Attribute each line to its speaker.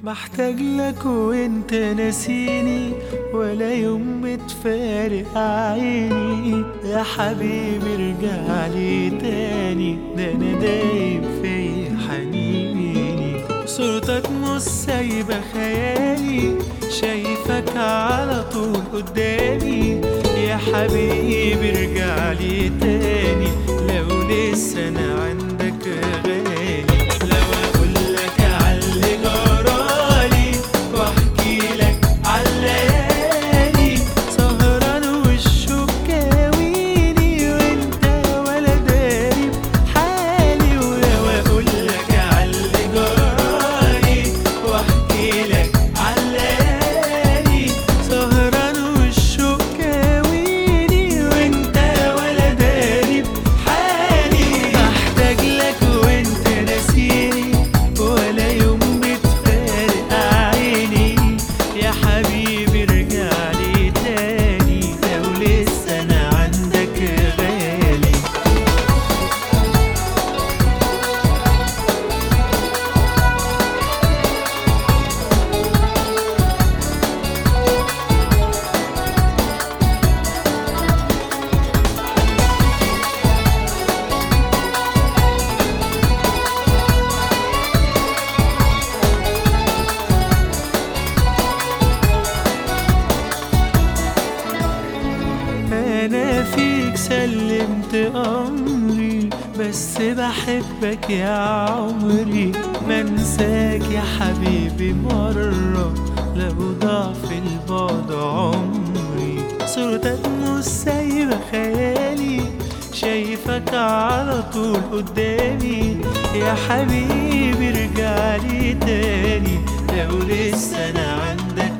Speaker 1: محتاج لك وانت ناسيني ولا يوم بتفارق عيني يا حبيبي ارجع لي تاني ده انا دايب في حنيني صورتك مش سايبة خيالي شايفك على طول قدامي يا حبيبي ارجع لي تاني لو لسه انا عندك غالي لو اقول لك عاللي جرالي واحكي لك عالليالي سهران والشوق كاويني وانت ولا داري بحالي ولو اقول لك عاللي جرالي واحكي لك عالليالي سهران والشوق كاويني وانت ولا داري بحالي بحتاج لك وانت ناسيني ولا يوم بتفارق عيني يا حبيبي ارجع لي تاني لو لسه انا عندك غالي انا فيك سلمت امري بس بحبك يا عمري منساك يا حبيبي مرة لو ضاع في البعد عمري صورتك مش سايبة خيالي شايفك على طول قدامي يا حبيبي ارجع لي تاني لو لسه انا عندك